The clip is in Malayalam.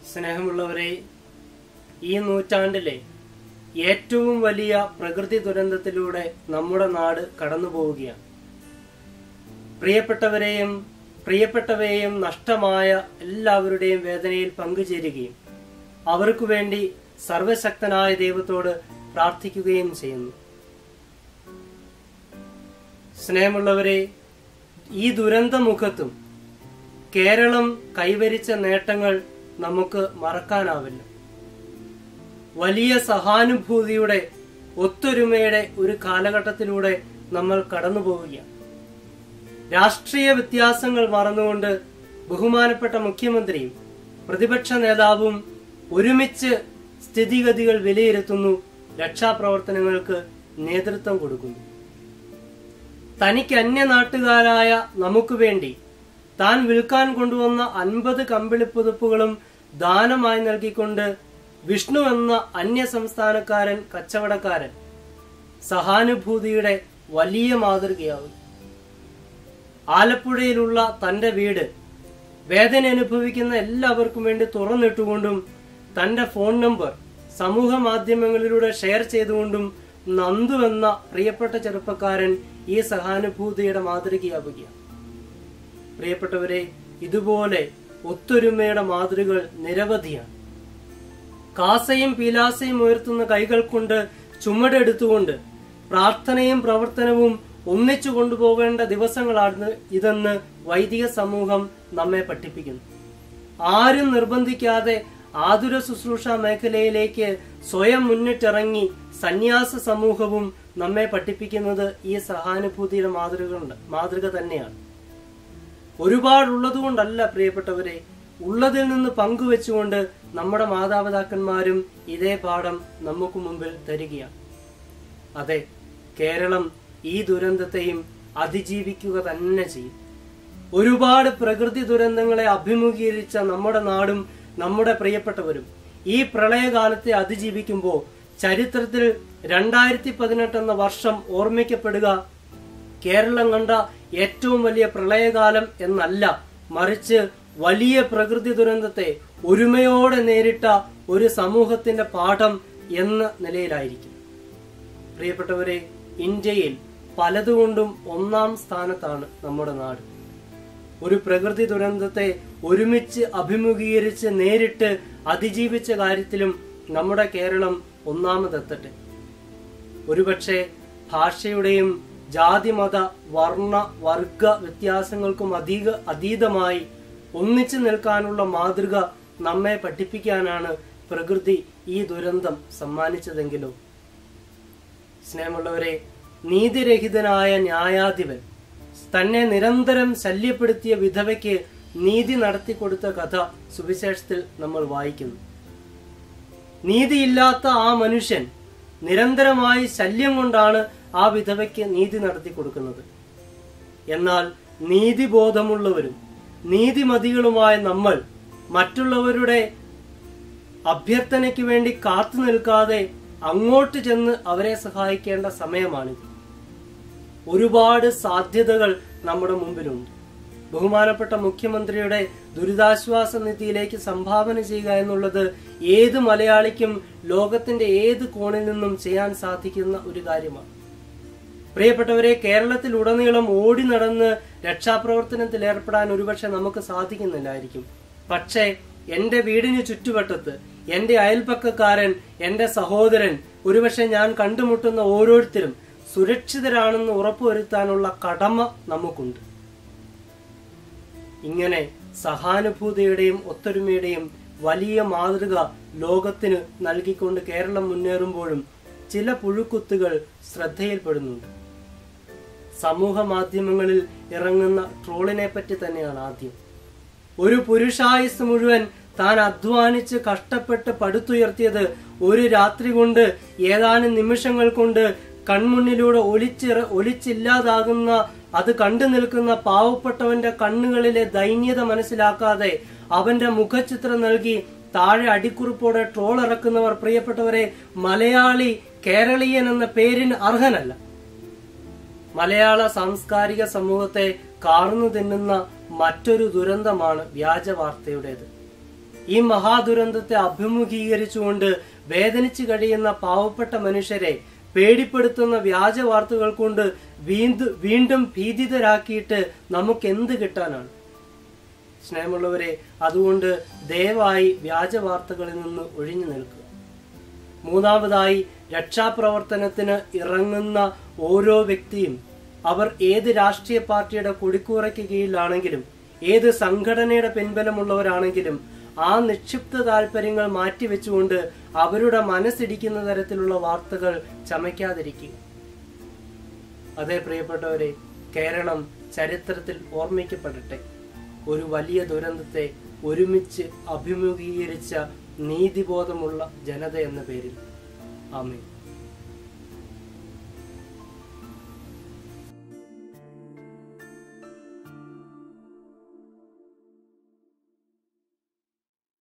സ്നേഹമുള്ളവരെ ഈ നൂറ്റാണ്ടിലെ ഏറ്റവും വലിയ പ്രകൃതി ദുരന്തത്തിലൂടെ നമ്മുടെ നാട് കടന്നു പോവുകയാണ് പ്രിയപ്പെട്ടവരെയും പ്രിയപ്പെട്ടവയെയും നഷ്ടമായ എല്ലാവരുടെയും വേദനയിൽ പങ്കുചേരുകയും അവർക്കു വേണ്ടി സർവശക്തനായ ദൈവത്തോട് പ്രാർത്ഥിക്കുകയും ചെയ്യുന്നു സ്നേഹമുള്ളവരെ ഈ ദുരന്തമുഖത്തും കേരളം കൈവരിച്ച നേട്ടങ്ങൾ നമുക്ക് മറക്കാനാവില്ല വലിയ സഹാനുഭൂതിയുടെ ഒത്തൊരുമയുടെ ഒരു കാലഘട്ടത്തിലൂടെ നമ്മൾ കടന്നു പോവുകയാണ് രാഷ്ട്രീയ വ്യത്യാസങ്ങൾ മറന്നുകൊണ്ട് ബഹുമാനപ്പെട്ട മുഖ്യമന്ത്രിയും പ്രതിപക്ഷ നേതാവും ഒരുമിച്ച് സ്ഥിതിഗതികൾ വിലയിരുത്തുന്നു രക്ഷാപ്രവർത്തനങ്ങൾക്ക് നേതൃത്വം കൊടുക്കുന്നു തനിക്ക് അന്യനാട്ടുകാരായ നമുക്ക് വേണ്ടി താൻ വിൽക്കാൻ കൊണ്ടുവന്ന അൻപത് കമ്പിളിപ്പുതുപ്പുകളും ദാനമായി നൽകിക്കൊണ്ട് വിഷ്ണു എന്ന അന്യ സംസ്ഥാനക്കാരൻ കച്ചവടക്കാരൻ സഹാനുഭൂതിയുടെ വലിയ മാതൃകയാവും ആലപ്പുഴയിലുള്ള തന്റെ വീട് വേദന അനുഭവിക്കുന്ന എല്ലാവർക്കും വേണ്ടി തുറന്നിട്ടുകൊണ്ടും തന്റെ ഫോൺ നമ്പർ സമൂഹ മാധ്യമങ്ങളിലൂടെ ഷെയർ ചെയ്തുകൊണ്ടും നന്ദു എന്ന പ്രിയപ്പെട്ട ചെറുപ്പക്കാരൻ ഈ സഹാനുഭൂതിയുടെ മാതൃകയാവുകയാണ് പ്രിയപ്പെട്ടവരെ ഇതുപോലെ ഒത്തൊരുമയുടെ മാതൃകകൾ നിരവധിയാണ് കാസയും പീലാസയും ഉയർത്തുന്ന കൈകൾ കൊണ്ട് ചുമടെടുത്തുകൊണ്ട് പ്രാർത്ഥനയും പ്രവർത്തനവും ഒന്നിച്ചു കൊണ്ടുപോകേണ്ട ദിവസങ്ങളാണ് ഇതെന്ന് വൈദിക സമൂഹം നമ്മെ പഠിപ്പിക്കുന്നു ആരും നിർബന്ധിക്കാതെ ആതുര ശുശ്രൂഷ മേഖലയിലേക്ക് സ്വയം മുന്നിട്ടിറങ്ങി സന്യാസ സമൂഹവും നമ്മെ പഠിപ്പിക്കുന്നത് ഈ സഹാനുഭൂതിയുടെ മാതൃകകളുണ്ട് മാതൃക തന്നെയാണ് ഒരുപാടുള്ളതുകൊണ്ടല്ല പ്രിയപ്പെട്ടവരെ ഉള്ളതിൽ നിന്ന് പങ്കുവെച്ചുകൊണ്ട് നമ്മുടെ മാതാപിതാക്കന്മാരും ഇതേ പാഠം നമുക്ക് മുമ്പിൽ തരികയാണ് അതെ കേരളം ഈ ദുരന്തത്തെയും അതിജീവിക്കുക തന്നെ ചെയ്യും ഒരുപാട് പ്രകൃതി ദുരന്തങ്ങളെ അഭിമുഖീകരിച്ച നമ്മുടെ നാടും നമ്മുടെ പ്രിയപ്പെട്ടവരും ഈ പ്രളയകാലത്തെ അതിജീവിക്കുമ്പോൾ ചരിത്രത്തിൽ രണ്ടായിരത്തി പതിനെട്ട് എന്ന വർഷം ഓർമ്മിക്കപ്പെടുക കേരളം കണ്ട ഏറ്റവും വലിയ പ്രളയകാലം എന്നല്ല മറിച്ച് വലിയ പ്രകൃതി ദുരന്തത്തെ ഒരുമയോടെ നേരിട്ട ഒരു സമൂഹത്തിന്റെ പാഠം എന്ന നിലയിലായിരിക്കും പ്രിയപ്പെട്ടവരെ ഇന്ത്യയിൽ പലതുകൊണ്ടും ഒന്നാം സ്ഥാനത്താണ് നമ്മുടെ നാട് ഒരു പ്രകൃതി ദുരന്തത്തെ ഒരുമിച്ച് അഭിമുഖീകരിച്ച് നേരിട്ട് അതിജീവിച്ച കാര്യത്തിലും നമ്മുടെ കേരളം ഒന്നാമതെത്തട്ടെ ഒരുപക്ഷെ ഭാഷയുടെയും ജാതിമത വർണ്ണ വർഗ വ്യത്യാസങ്ങൾക്കും അധിക അതീതമായി ഒന്നിച്ചു നിൽക്കാനുള്ള മാതൃക നമ്മെ പഠിപ്പിക്കാനാണ് പ്രകൃതി ഈ ദുരന്തം സമ്മാനിച്ചതെങ്കിലോ സ്നേഹമുള്ളവരെ നീതിരഹിതനായ ന്യായാധിപൻ തന്നെ നിരന്തരം ശല്യപ്പെടുത്തിയ വിധവയ്ക്ക് നീതി നടത്തിക്കൊടുത്ത കഥ സുവിശേഷത്തിൽ നമ്മൾ വായിക്കുന്നു നീതിയില്ലാത്ത ആ മനുഷ്യൻ നിരന്തരമായി ശല്യം കൊണ്ടാണ് ആ വിധവയ്ക്ക് നീതി നടത്തി കൊടുക്കുന്നത് എന്നാൽ നീതിബോധമുള്ളവരും നീതിമതികളുമായ നമ്മൾ മറ്റുള്ളവരുടെ അഭ്യർത്ഥനയ്ക്ക് വേണ്ടി കാത്തു നിൽക്കാതെ അങ്ങോട്ട് ചെന്ന് അവരെ സഹായിക്കേണ്ട സമയമാണിത് ഒരുപാട് സാധ്യതകൾ നമ്മുടെ മുമ്പിലുണ്ട് ബഹുമാനപ്പെട്ട മുഖ്യമന്ത്രിയുടെ ദുരിതാശ്വാസ നിധിയിലേക്ക് സംഭാവന ചെയ്യുക എന്നുള്ളത് ഏത് മലയാളിക്കും ലോകത്തിന്റെ ഏത് കോണിൽ നിന്നും ചെയ്യാൻ സാധിക്കുന്ന ഒരു കാര്യമാണ് പ്രിയപ്പെട്ടവരെ കേരളത്തിൽ ഉടനീളം ഓടി നടന്ന് രക്ഷാപ്രവർത്തനത്തിൽ ഏർപ്പെടാൻ ഒരുപക്ഷെ നമുക്ക് സാധിക്കുന്നില്ലായിരിക്കും പക്ഷേ എന്റെ വീടിന് ചുറ്റുവട്ടത്ത് എന്റെ അയൽപ്പക്കക്കാരൻ എന്റെ സഹോദരൻ ഒരുപക്ഷെ ഞാൻ കണ്ടുമുട്ടുന്ന ഓരോരുത്തരും സുരക്ഷിതരാണെന്ന് ഉറപ്പുവരുത്താനുള്ള കടമ നമുക്കുണ്ട് ഇങ്ങനെ സഹാനുഭൂതിയുടെയും ഒത്തൊരുമയുടെയും വലിയ മാതൃക ലോകത്തിന് നൽകിക്കൊണ്ട് കേരളം മുന്നേറുമ്പോഴും ചില പുഴുക്കുത്തുകൾ ശ്രദ്ധയിൽപ്പെടുന്നുണ്ട് സമൂഹ മാധ്യമങ്ങളിൽ ഇറങ്ങുന്ന ട്രോളിനെ പറ്റി തന്നെയാണ് ആദ്യം ഒരു പുരുഷായുസ് മുഴുവൻ താൻ അധ്വാനിച്ച് കഷ്ടപ്പെട്ട് പടുത്തുയർത്തിയത് ഒരു രാത്രി കൊണ്ട് ഏതാനും നിമിഷങ്ങൾ കൊണ്ട് കൺമുന്നിലൂടെ ഒലിച്ചിറ ഒലിച്ചില്ലാതാകുന്ന അത് കണ്ടു നിൽക്കുന്ന പാവപ്പെട്ടവന്റെ കണ്ണുകളിലെ ദൈന്യത മനസ്സിലാക്കാതെ അവന്റെ മുഖചിത്രം നൽകി താഴെ അടിക്കുറിപ്പോടെ ട്രോൾ ഇറക്കുന്നവർ പ്രിയപ്പെട്ടവരെ മലയാളി കേരളീയൻ എന്ന പേരിന് അർഹനല്ല മലയാള സാംസ്കാരിക സമൂഹത്തെ കാർന്നു തിന്നുന്ന മറ്റൊരു ദുരന്തമാണ് വ്യാജ വാർത്തയുടേത് ഈ മഹാദുരന്തത്തെ അഭിമുഖീകരിച്ചുകൊണ്ട് വേദനിച്ചു കഴിയുന്ന പാവപ്പെട്ട മനുഷ്യരെ പേടിപ്പെടുത്തുന്ന വ്യാജ വാർത്തകൾ കൊണ്ട് വീണ്ടും വീണ്ടും ഭീതിതരാക്കിയിട്ട് നമുക്ക് എന്ത് കിട്ടാനാണ് സ്നേഹമുള്ളവരെ അതുകൊണ്ട് ദയവായി വ്യാജ വാർത്തകളിൽ നിന്ന് ഒഴിഞ്ഞു നിൽക്കുക മൂന്നാമതായി രക്ഷാപ്രവർത്തനത്തിന് ഇറങ്ങുന്ന ഓരോ വ്യക്തിയും അവർ ഏത് രാഷ്ട്രീയ പാർട്ടിയുടെ കൊടിക്കൂറയ്ക്ക് കീഴിലാണെങ്കിലും ഏത് സംഘടനയുടെ പിൻബലമുള്ളവരാണെങ്കിലും ആ നിക്ഷിപ്ത താല്പര്യങ്ങൾ മാറ്റിവെച്ചുകൊണ്ട് അവരുടെ മനസ്സിടിക്കുന്ന തരത്തിലുള്ള വാർത്തകൾ ചമയ്ക്കാതിരിക്കുക അതേ പ്രിയപ്പെട്ടവരെ കേരളം ചരിത്രത്തിൽ ഓർമ്മിക്കപ്പെടട്ടെ ഒരു വലിയ ദുരന്തത്തെ ഒരുമിച്ച് അഭിമുഖീകരിച്ച നീതിബോധമുള്ള ജനത എന്ന പേരിൽ ആമേ